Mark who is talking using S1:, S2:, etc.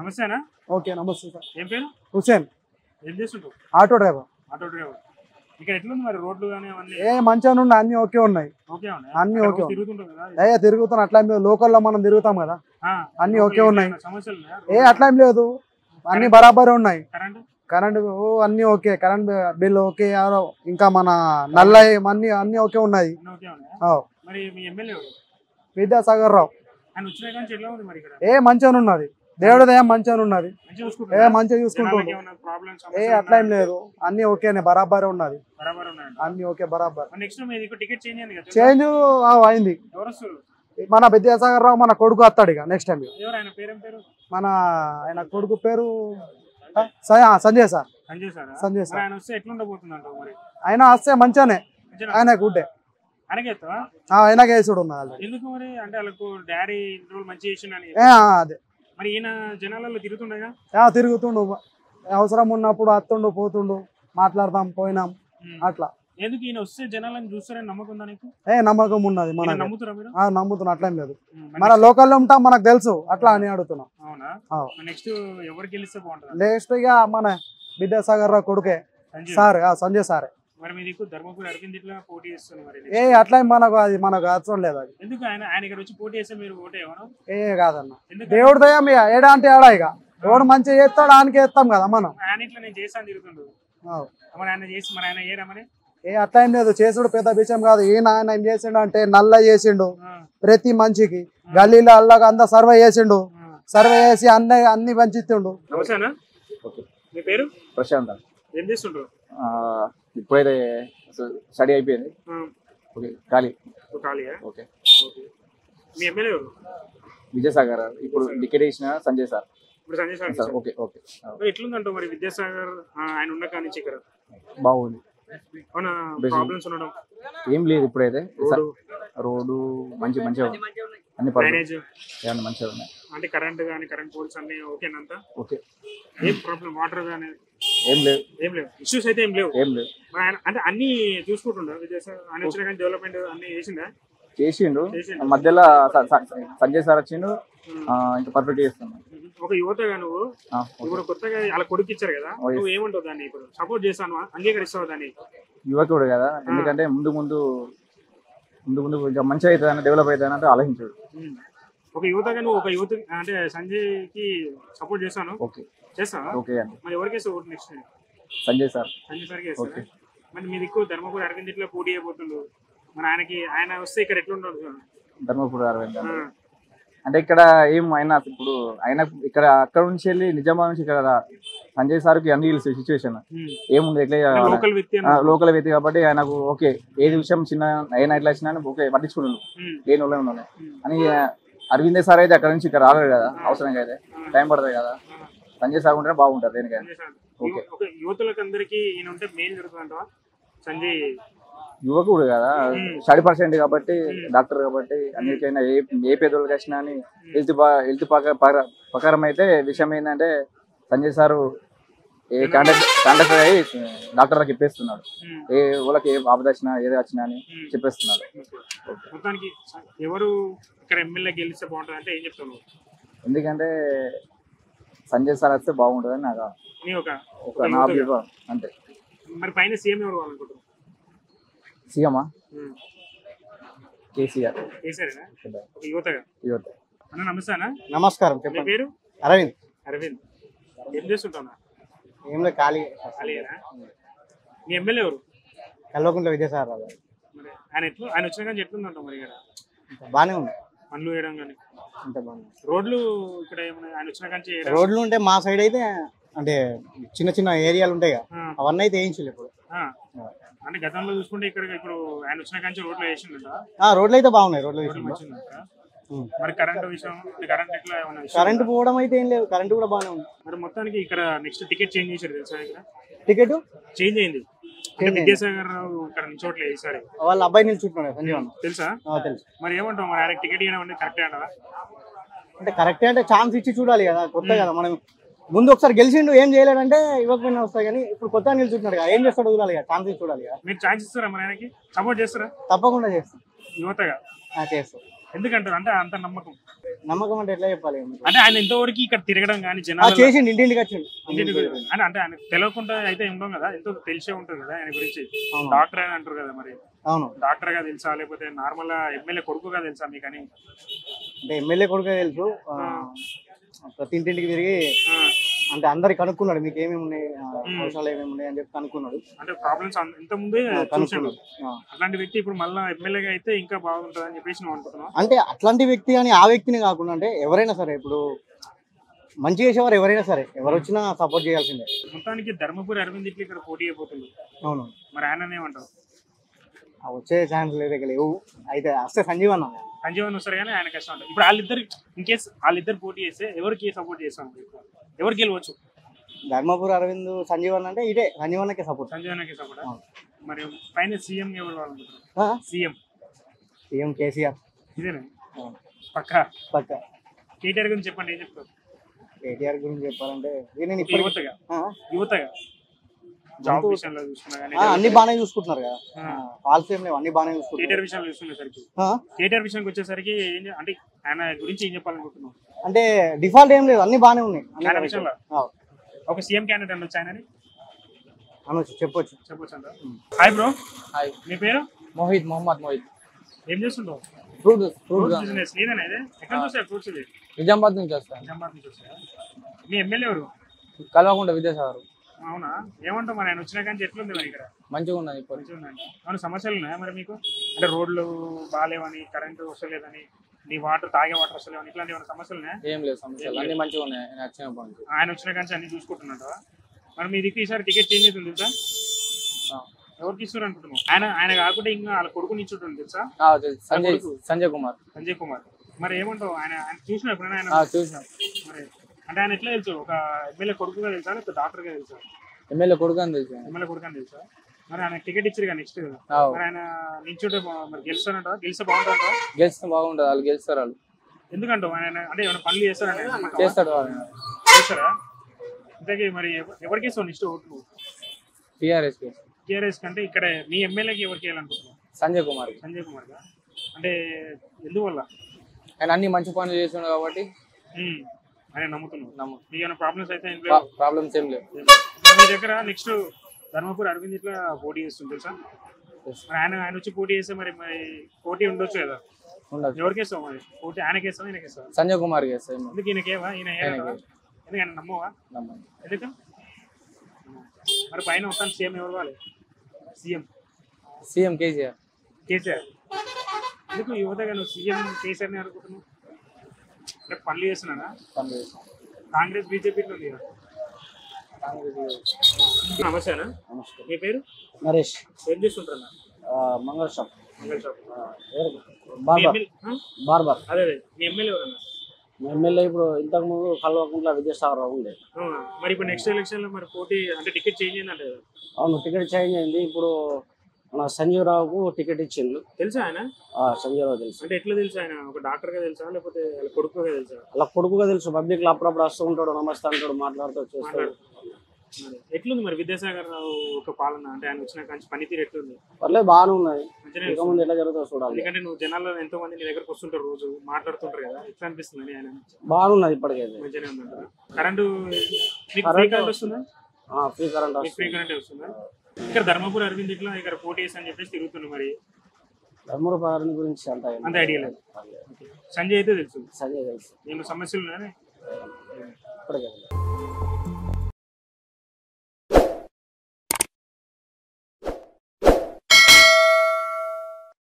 S1: నమస్తేనా
S2: ఓకే నమస్తే సార్
S1: ఏం పేరు
S2: హుసేన్
S1: ఏం చేస్తుంటావు
S2: ఆటో డ్రైవర్
S1: ఆటో డ్రైవర్ ఇక్కడ ఎట్లుంది మరి రోడ్లు కానీ అవన్నీ
S2: ఏ మంచిగా ఉన్నాయి అన్ని ఓకే ఉన్నాయి
S1: ఓకే ఉన్నాయి
S2: అన్ని
S1: ఇక్కడ
S2: ఓకే
S1: రోజు తిరుగుతుంటావు కదా
S2: ఏ తిరుగుతాను అట్లా ఏం లేదు లోకల్లో మనం తిరుగుతాం కదా
S1: ఆ,
S2: అన్ని
S1: లోపల
S2: ఓకే ఉన్నాయి.
S1: ఏమైనా సమస్యలు ఉన్నాయా?
S2: ఏ అట్లా ఏం లేదు అన్ని బరాబర్ ఉన్నాయి
S1: కరెంట్
S2: కరెంట్ ఓ అన్ని ఓకే కరెంట్ బిల్ ఓకే ఆరో, ఇంకా మన నల్ల అన్ని అన్ని ఓకే ఉన్నాయి
S1: అన్ని ఓకే ఉన్నాయా
S2: ఆ,
S1: మరి మీ ఎమ్మెల్యే ఎవరు
S2: విద్యాసాగర్ రావు
S1: ఆయన వచ్చిన కానీ ఎట్లా ఉంది మరి ఇక్కడ
S2: ఏ మంచిగా ఉన్నది దేవుడి దయ మంచిగా ఉన్నది
S1: మంచిగా
S2: ఏ
S1: చూసుకుంటారా
S2: మంచిగా
S1: జనాలకి
S2: చూసుకుంటుండు
S1: ఏమైనా ప్రాబ్లమ్స్
S2: ఏ అట్లా ఏం లేదు అన్ని ఓకేనే బరాబర్ ఉన్నది
S1: బరాబర్ ఉన్నాయండి
S2: అన్ని ఓకే బరాబర్
S1: నెక్స్ట్ మీది ఇక్కడ టికెట్ చేంజ్ అయింది కదా
S2: చేంజ్ అయింది
S1: ఎవరు వస్తారు
S2: మన విద్యాసాగర్ రావు మన కొడుకు వస్తాడు ఇక నెక్స్ట్ టైం
S1: ఎవరు ఆయన పేరేం పేరు
S2: మన ఆయన కొడుకు పేరు ఆ, స- ఆ, సంజయ్ సార్
S1: సంజయ్ సార్
S2: సంజయ్
S1: మరి
S2: సార్
S1: ఆయన వస్తే ఎట్లుండబోతుంది అంటావు మరి
S2: ఆయన వస్తే మంచిగానే
S1: మంచిగా
S2: ఆయన గుడ్డే
S1: ఆయనకి ఎత్తావా
S2: ఆ, ఆయన కేసుడు ఉన్నది already.
S1: ఎందుకు మరి అంటే వాళ్ళకు డాడీ ఇన్ని రోజులు మంచి చేసిండని
S2: ఏ, ఆ, అదే
S1: మరి ఈయన జనాలలో తిరుగుతుండగా
S2: ఆ, తిరుగుతుండు అవసరం ఉన్నప్పుడు అత్తుండు పోతుండు మాట్లాడతాం పోయినాం అట్లా
S1: ఎందుకు ఈయన వస్తే జనాలను చూస్తారని నమ్మకం ఉందా నీకు
S2: ఏ నమ్మకం ఉన్నది
S1: ఈయన
S2: మనకి
S1: నమ్ముతారా మీరు
S2: ఆ, నమ్ముతున్నా అట్లేం లేదు
S1: ఉమ్,
S2: మన లోకల్లో ఉంటాం మనకు తెలుసు అట్లా అని అడుగుతున్నాం
S1: అవునా
S2: ఆ.
S1: నెక్స్ట్ ఎవరు గెలిస్తే బాగుంటుంది
S2: నెక్స్ట్ ఇక మన విద్యాసాగర్ రావు కొడుకే
S1: సంజయ్
S2: సార్ ఆ, సంజయ్ సార్
S1: మరి మీ దిక్కు ధర్మపురి అరవింద్ ఇట్లా పోటీ చేస్తుంది మరి
S2: ఏ అట్లా ఏం మనకు అది మనకు అవసరం లేదు అది
S1: ఎందుకు ఆయన ఆయన ఇక్కడ వచ్చి పోటీ చేస్తే మీరు ఓటే ఎవరు
S2: ఏ కాదన్న
S1: ఎందుకు
S2: దేవుడి దయం ఇక ఏడా అంటే ఏడా ఇక ఎవడు మంచిగా చేస్తాడు ఆయనకి వేస్తాం కదా మనం
S1: ఆయన ఇట్లా నేను చేస్తాను తిరుగుతుండు
S2: ఆ.
S1: మరి ఆయన చేసి మరి ఆయన ఏరా మరి
S2: ఏ అట్లా ఏం లేదు చేసుడు పెద్ద విషయం కాదు ఈయన ఆయన ఏం చేసిండు అంటే నల్ల చేసిండు
S1: ఆ,
S2: ప్రతి మనిషికి గల్లీలో అల్లగా అంతా సర్వే చేసిండు
S1: ఆ.
S2: సర్వే చేసి అన్ని అన్ని పంచిస్తుండు
S1: నమస్తేనా
S3: ఓకే.
S1: మీ పేరు
S3: ప్రశాంత్
S1: ఏం చేస్తుంటారు
S3: ఆ, ఇప్పుడైతే స్టడీ అయిపోయింది
S1: ఆ,
S3: ఓకే ఖాళీ
S1: ఒక ఖాళీయా
S3: ఓకే
S1: ఓకే మీ ఎమ్మెల్యే ఎవరు
S3: విజయసాగర్ ఇప్పుడు టికెట్ ఇచ్చిన సంజయ్ సార్
S1: ఇప్పుడు Sanjay sir
S3: sir okay okay ఆ,
S1: మరి ఎట్లుందంటావు మరి విద్యాసాగర్ ఆ, ఆయన ఉన్న కాడి నుంచి ఇక్కడ
S3: బాగుంది
S1: అవునా
S3: Basic.
S1: ప్రాబ్లమ్స్ ఉండడం
S3: ఏం లేదు ఇప్పుడైతే
S1: రోడ్డు
S3: రోడ్డు మంచి మంచిగా ఉంది. అన్ని పర్లేదు
S1: డ్రైనేజ్
S3: ఏమన్నా మంచిగా ఉన్నాయి
S1: అంటే కరెంట్ కానీ కరెంట్ పోల్స్ అన్ని ఓకేనంతా
S3: ఓకే
S1: ఏం ప్రాబ్లం వాటర్ కానీ
S3: ఏం లేదు
S1: ఏం లేవు ఇష్యూస్ అయితే ఏం లేవు
S3: ఏం లేదు
S1: మరి ఆయన అంటే అన్ని చూసుకుంటుండ విద్యాసాగర్ ఆయన వచ్చిన కానీ డెవలప్మెంట్ అన్ని చేసిందా
S3: చేసిండు
S1: చేసిండు.
S3: మధ్యలో స- స- సంజయ్ సార్ వచ్చిండు ఆ, ఇంకా పర్ఫెక్ట్ చేస్తున్నాం
S1: ఒక యువతగా నువ్వు
S3: ఆ, ఓకే.
S1: ఇప్పుడు కొత్తగా అలా కొడుకు ఇచ్చారు కదా
S3: Oh, yes.
S1: నువ్వు ఏమంటావు దాన్ని ఇప్పుడు సపోర్ట్ చేస్తాను అంగీకరిస్తావు దాన్ని
S3: యువకుడు కదా ఎందుకంటే ముందు ముందు ముందు ముందు ఇంకా మంచిగా అవుతుందని డెవలప్ అవుతుందని అంటే ఆలోచించాడు
S1: ఉమ్. ఒక యువతగా నువ్వు ఒక యువత అంటే సంజయ్ కి సపోర్ట్ చేస్తాను
S3: ఓకే
S1: చేస్తావా
S3: ఓకే అండి
S1: మరి ఎవరికేస్తావు ఓటు నెక్స్ట్
S3: సంజయ్ సార్
S1: సంజయ్ సార్కి వేస్తావా
S3: ఓకే.
S1: మరి మీ దిక్కు ధర్మపురి అరవింద్ ఇట్లా పోటీ అయిపోతుండు మరి ఆయనకి ఆయన వస్తే ఇక్కడ ఎట్లుంటాడు
S3: ధర్మపురి అరవింద్
S1: ఆ,
S3: అంటే ఇక్కడ ఏం అయినా ఇప్పుడు ఆయన ఇక్కడ అక్కడ నుంచి వెళ్ళి నిజామాబాద్ నుంచి ఇక్కడ సంజయ్ సార్కి అన్ని తెలుసు సిచ్యువేషన్
S1: ఉమ్.
S3: ఏముంది ఎట్లా
S1: లోకల్ వ్యక్తి అన్న.
S3: లోకల్ వ్యక్తి కాబట్టి ఆయనకు ఓకే ఏది విషయం చిన్న అయినా ఎట్లా వచ్చినా ఓకే పట్టించుకున్నాను
S1: ఉమ్.
S3: లేని వాళ్ళే ఉన్నాను
S1: ఉమ్.
S3: అని అరవిందే సార్ అయితే అక్కడ నుంచి ఇక్కడ రాలేదు కదా అవసరంగా అయితే టైం పడుతుంది కదా సంజయ్ సార్ ఉంటే బాగుంటుంది దేనికైనా
S1: సంజయ్ సార్.
S3: ఓకే.
S1: యువ- ఒక యువతులకు అందరికి ఈయన ఉంటే మేలు జరుగుతుందంటవా సంజయ్
S3: యువకుడు కదా
S1: మ్మ్.
S3: స్టడీ పర్సెంట్ కాబట్టి డాక్టర్ కాబట్టి అన్నిటికైనా ఏ ఏ పేదోళ్ళకి వచ్చినా అని హెల్త్ హెల్త్ ప్రకారం అయితే విషయం ఏంటంటే సంజయ్ సారు ఏ కాంటాక్ట్ కాంటాక్ట్ అయ్యి డాక్టర్లకు ఇప్పేస్తున్నాడు
S1: ఉమ్.
S3: ఏ వాళ్ళకి ఏ ఆపద వచ్చినా ఏది వచ్చినా అని చెప్పేస్తున్నాడు
S1: మొత్తానికి ఎవరు ఇక్కడ ఎమ్మెల్యే గెలిస్తే బాగుంటుంది అంటే ఏం చెప్తావు నువ్వు?
S3: ఎందుకంటే సంజయ్ సార్ వస్తే బాగుంటుందని నాకు
S1: నీ ఒక
S3: ఒక నా అభిప్రాయం అంతే
S1: మరి పైన సీఎం ఎవరు కావాలనుకుంటున్నావు
S3: సీఎమా
S1: ఉమ్.
S3: కేసీఆర్
S1: కేసీఆర్నా? ఒక యువతగా
S3: యువత
S1: అన్న నమస్తే అన్న
S2: నమస్కారం
S1: మీ
S2: చెప్పండి
S1: పేరు
S2: అరవింద్
S1: అరవింద్ ఏం చేస్తుంటావు
S2: ఏం లేదు ఖాళీ
S1: ఖాళీనా మీ ఎమ్మెల్యే ఎవరు
S2: కల్వకుంట్ల విద్యాసాగర్ రావు
S1: మరి ఆయన ఎట్లు ఆయన వచ్చిన కానీ ఎట్లుందంటావు మరి ఇక్కడ
S2: బాగానే ఉంది
S1: పనులు వేయడం కానీ
S2: అంత బాగుంది
S1: రోడ్లు ఇక్కడ ఏమైనా ఆయన వచ్చిన కానీ చేయడం
S2: రోడ్లు ఉంటే మా సైడ్ అయితే అంటే చిన్న చిన్న ఏరియాలు ఉంటాయి కదా
S1: ఆ,
S2: అవన్నీ అయితే వేయించలేదు ఇప్పుడు
S1: ఆ. అంటే గతంలో చూసుకుంటే ఇక్కడ ఇప్పుడు ఆయన వచ్చిన కానీ రోడ్లు వేసిండ
S2: ఆ, రోడ్లు అయితే బాగున్నాయి రోడ్లు
S1: రోడ్లు
S2: విషయంలో
S1: మంచిగా
S2: ఉం.
S1: మరి కరెంట్ విషయం అంటే కరెంట్ ఎట్లా ఏమైనా విషయం
S2: కరెంట్
S1: ఉందా?
S2: పోవడం అయితే ఏం లేదు కరెంట్ కూడా బాగానే ఉంది
S1: మరి మొత్తానికి ఇక్కడ నెక్స్ట్ టికెట్ చేంజ్ చేశారు తెలుసా ఇక్కడ
S2: టికెట్
S1: చేంజ్ అయింది అంటే
S2: అయింది.
S1: విద్యాసాగర్ రావు ఇక్కడ నిల్చోట్లేదు ఈసారి
S2: వాళ్ళ అబ్బాయి నిల్చుంటున్నాడు సంజీవ్ అన్న
S1: తెలుసా
S2: ఆ, తెలుసు
S1: మరి ఏమంటావు మరి ఆయన టికెట్ ఇవ్వడం అనేది కరెక్టే అంటారా
S2: అంటే కరెక్ట్ అంటే ఛాన్స్ ఇచ్చి చూడాలి కదా కొత్త కదా మనం ముందు ఒకసారి గెలిచిండు ఏం చేయలేడంటే ఇవ్వకపోయినా వస్తాయి కానీ ఇప్పుడు కొత్తగా నిల్చుంటున్నాడు కదా ఏం చేస్తాడో చూడాలి కదా ఛాన్స్ ఇచ్చి చూడాలి కదా
S1: మీరు ఛాన్స్ ఇస్తారా మరి ఆయనకి సపోర్ట్ చేస్తారా
S2: తప్పకుండా చేస్తాం
S1: యువతగా
S2: ఆ, చేస్తాం
S1: ఎందుకంటారు అంటే అంత నమ్మకం
S2: నమ్మకం అంటే ఎట్లా చెప్పాలి
S1: అంటే ఆయన ఎంతవరకు ఇక్కడ తిరగడం కానీ
S2: ఆ,
S1: జనాలు
S2: చేసిండు ఇంటింటికి వచ్చిండు
S1: అంటే అంటే ఆయన తెలియకుండా అయితే ఉండం కదా ఎంతో తెలిసే ఉంటుంది కదా ఆయన గురించి
S2: అవును
S1: డాక్టర్ అని అంటారు కదా మరి
S2: అవును
S1: డాక్టర్ గా తెలుసా లేకపోతే నార్మల్ ఎమ్మెల్యే కొడుకుగా తెలుసా మీకు అని
S2: అంటే ఎమ్మెల్యే కొడుకే తెలుసు ఆ, ప్రతి ఇంటింటికి తిరిగి
S1: ఆ,
S2: అంటే అందరికి కనుక్కున్నాడు మీకు ఏమేమి ఉన్నాయి ఆ,
S1: మ్మ్.
S2: అవసరాలు ఏమేమి ఉన్నాయి అని చెప్పి కనుక్కున్నాడు
S1: అంటే ప్రాబ్లమ్స్ ఇంత ముందే
S2: ఆ,
S1: చూసాడు
S2: కనుక్కున్నాడు ఆ.
S1: అట్లాంటి వ్యక్తి ఇప్పుడు మళ్ళీ ఎమ్మెల్యేగా అయితే ఇంకా బాగుంటుంది అని చెప్పేసి నువ్వు అనుకుంటున్నావు
S2: అంటే అట్లాంటి వ్యక్తి అని ఆ వ్యక్తిని కాకుండా అంటే ఎవరైనా సరే ఇప్పుడు మంచి చేసేవారు ఎవరైనా సరే ఎవరు వచ్చినా సపోర్ట్ చేయాల్సిందే
S1: మొత్తానికి ధర్మపురి అరవింద్ ఇట్లా ఇక్కడ పోటీ అయిపోతుంది
S2: అవును
S1: మరి ఆయన ఏమంటావు
S2: ఆ వచ్చే ఛాన్స్ లేదు ఇక లేవు అయితే వస్తే సంజీవ్ అన్న
S1: సంజీవన్ వస్తారు కానీ ఆయన కష్టం ఉంటుంది ఇప్పుడు వాళ్ళిద్దరు ఇన్ కేస్ వాళ్ళిద్దరు పోటీ చేస్తే ఎవరికి సపోర్ట్ చేస్తాం ఎవరికి గెలవచ్చు
S2: ధర్మపురి అరవింద్ సంజీవ్ అన్న అంటే ఇదే సంజీవ్ అన్నకే సపోర్ట్
S1: సంజీవన్కి సపోర్ట్
S2: అవును.
S1: మరి పైన సీఎం ఎవరు కావాలనుకుంటున్నారు సీఎం
S2: సీఎం కేసీఆర్
S1: ఇదేనా
S2: అవును.
S1: పక్క
S2: పక్క
S1: కేటీఆర్ గురించి చెప్పండి ఏం చెప్తారు
S2: కేటీఆర్ గురించి చెప్పాలంటే ఇది నేను
S1: ఒక
S2: ఇప్పుడు
S1: యువతగా యువతగా జాబ్ విషయంలో చూసుకున్నా కానీ
S2: అన్ని బాగానే చూసుకుంటున్నారు కదా
S1: ఆ.
S2: ఫాల్స్ ఏం లేవు అన్ని బాగానే చూసుకుంటున్నారు
S1: కేటీఆర్ విషయంలో చూసుకునేసరికి
S2: ఆ?
S1: కేటీఆర్ విషయానికి వచ్చేసరికి ఏం చే- అంటే ఆయన గురించి ఏం చెప్పాలనుకుంటున్నాం
S2: అంటే డిఫాల్ట్ ఏం లేదు అన్ని బాగానే ఉన్నాయి అన్ని
S1: ఆయన
S2: correct.
S1: విషయంలో
S2: ఆ,
S1: ఒక సీఎం క్యాండిడేట్ అనొచ్చు ఆయనని
S2: అనొచ్చు చెప్పొచ్చు
S1: చెప్పొచ్చు అంట హాయ్ బ్రో
S3: హాయ్
S1: మీ పేరు
S3: మోహిత్ మొహమ్మద్ మోహిత్
S1: ఏం చేస్తుంటావు
S3: ఫ్రూట్ ఫ్రూట్
S1: ఫ్రూట్స్ బిజినెస్ ఇదేనా ఇది ఎక్కడ చూసారు ఫ్రూట్స్ ఇది
S3: నిజామాబాద్ నుంచి వస్తాను
S1: నిజామాబాద్ నుంచి వస్తాయా మీ ఎమ్మెల్యే ఎవరు
S3: కల్వకుండా విద్యాసాగర్
S1: అవునా ఏమంటావు మరి ఆయన వచ్చినా కానీ ఎట్లుంది మరి ఇక్కడ
S3: మంచిగా ఉన్నది ఇప్పుడు
S1: మంచిగా ఉందంట అవును సమస్యలు ఉన్నాయా మరి మీకు అంటే రోడ్లు బాగాలేవని కరెంటు వస్తలేదని నీ వాటర్ తాగే వాటర్ వస్తలేవని ఇట్లాంటి ఏమైనా సమస్యలు ఉన్నాయా
S3: ఏం లేదు సమస్యలు అన్ని మంచిగా ఉన్నాయి నేను వచ్చిన పాయింట్
S1: ఆయన వచ్చిన కానీ అన్ని చూసుకుంటున్నట్టు మరి మీ దిక్కు ఈసారి టికెట్ చేంజ్ అవుతుంది తెలుసా ఎవరికి ఇస్తారు అనుకుంటున్నావు ఆయన ఆయన కాకుండా ఇంకా వాళ్ళ కొడుకుని ఇచ్చుంటుంది తెలుసా
S3: సంజయ్ సంజయ్ కుమార్
S1: సంజయ్ కుమార్ మరి ఏమంటావు ఆయన ఆయన చూసిన ఎప్పుడైనా ఆయన
S3: ఆ, చూసిన
S1: మరి అంటే ఆయన ఎట్లా తెలుసు ఒక ఎమ్మెల్యే కొడుకుగా తెలుసా లేకపోతే డాక్టర్గా తెలుసా
S3: ఎమ్మెల్యే కొడుకు అని తెలుసు
S1: ఎమ్మెల్యే కొడుకు అని తెలుసా మరి ఆయన టికెట్ ఇచ్చారు కదా నెక్స్ట్ కదా
S3: ఆ,
S1: మరి ఆయన నించుంటే బా- మరి గెలుస్తారంట గెలిస్తే బాగుంటుందంట
S3: గెలిస్తే బాగుంటుంది వాళ్ళు గెలుస్తారు వాళ్ళు
S1: ఎందుకంటావు ఆయన అంటే ఏమైనా పనులు చేస్తారంటే నమ్మకమా?
S3: చేస్తాడు వాళ్ళు
S1: చేస్తారా ఇంతకీ మరి ఎవ- ఎవరికి ఇస్తావు నెక్స్ట్ ఓట్లు
S3: టీఆర్ఎస్
S1: టీఆర్ఎస్ కంటే ఇక్కడ మీ ఎమ్మెల్యేకి ఎవరికి వేయాలనుకుంటున్నావు
S3: సంజయ్ కుమార్
S1: సంజయ్ కుమార్ గా అంటే ఎందువల్ల
S3: ఆయన అన్ని మంచి పనులు చేస్తున్నాడు కాబట్టి
S1: ఉమ్, ఆయన నమ్ముతున్నావు
S3: నమ్ము
S1: మీకు ఏమైనా ప్రాబ్లమ్స్ అయితే ఇంట్లో
S3: ప్రాబ్లమ్స్ ఏం లేవు
S1: మీ దగ్గర నెక్స్ట్ ధర్మపురి అరవింద్ ఇట్లా పోటీ చేస్తుంది తెలుసా మరి ఆయన ఆయన వచ్చి పోటీ చేస్తే మరి మరి పోటీ ఉండొచ్చు కదా
S3: ఉండదు
S1: ఎవరికి వేస్తావు మరి పోటీ ఆయనకి వేస్తావా ఈయనకి వేస్తావా
S3: సంజయ్ కుమార్ చేస్తాయి
S1: ఎందుకు ఈయనకేవా ఈయన వేయలేదా? ఎందుకు ఆయన నమ్మవా
S3: నమ్మను
S1: ఎందుకు మరి పైన వస్తాను సీఎం ఎవరు కావాలి సీఎం
S3: సీఎం కేసీఆర్
S1: కేసీఆర్ ఎందుకు యువతగా నువ్వు సీఎం కేసీఆర్ని అనుకుంటున్నావు అంటే పనులు చేస్తున్నానా
S3: పనులు చేస్తాం
S1: కాంగ్రెస్ బీజేపీ ఉంది కదా నమస్తేనా మీ పేరు
S2: నరేష్
S1: ఏం చేస్తుంటారా
S2: మంగళ షాప్
S1: మంగళ షాప్ మీ
S2: బార్బర్
S1: ఎమ్మెల్యే- ఆ?
S2: బార్బర్
S1: అదే అదే మీ ఎమ్మెల్యే ఎవరన్నా
S2: ఎమ్మెల్యే ఇప్పుడు ఇంతకు ముందు కల్వకుంట్ల విద్యాసాగర్ రావు ఉండే
S1: అవునా? మరి ఇప్పుడు నెక్స్ట్ ఎలక్షన్ లో మరి పోటీ అంటే టికెట్ చేంజ్ అయిందంటే కదా
S2: అవును టికెట్ చేంజ్ అయింది ఇప్పుడు మన సంజీవ్ రావుకు టికెట్ ఇచ్చిండు
S1: తెలుసా ఆయన
S2: ఆ, సంజీవ్ రావు తెలుసు
S1: అంటే ఎట్లా తెలుసా ఆయన ఒక డాక్టర్ గా తెలుసా లేకపోతే వాళ్ళ కొడుకుగా తెలుసా
S2: అలా కొడుకుగా తెలుసు పబ్లిక్ లో అప్పుడప్పుడు వస్తూ ఉంటాడు నమస్తే అంటాడు మాట్లాడుతూ చేస్తాడు
S1: మాట్లాడు మరి ఎట్లుంది మరి విద్యాసాగర్ రావు ఒక పాలన అంటే ఆయన వచ్చిన కంచి పనితీరు ఎట్లుంది
S2: పర్లేదు బాగానే ఉన్నది
S1: మంచిగా
S2: ఇంకా ముందు ఎట్లా జరుగుతుందో చూడాలి
S1: ఎందుకంటే నువ్వు జనాల్లో ఎంతో మంది నీ దగ్గరకు వస్తుంటారు రోజు మాట్లాడుతుంటారు కదా ఎట్లా అనిపిస్తుంది అని ఆయన
S2: బాగానున్నది ఇప్పటికైతే
S1: మంచిగానే ఉందంటారా కరెంటు మీకు ఫ్రీ
S2: కరెంటు-
S1: కరెంట్ వస్తుందా
S2: ఫ్రీ కరెంట్
S1: మీకు ఫ్రీ కరెంట్ వస్తుందా ఇక్కడ ధర్మపురి అరవింద్ ఇట్లా ఇక్కడ పోటీ చేసి అని చెప్పేసి తిరుగుతున్నాడు మరి
S2: ధర్మూరు పగారం గురించి అంత ఏం
S1: అంత ఐడియా లేదు సంజయ్ అయితే తెలుసు
S2: సంజయ్ తెలుసు
S1: ఏమైనా సమస్యలు ఉన్నాయని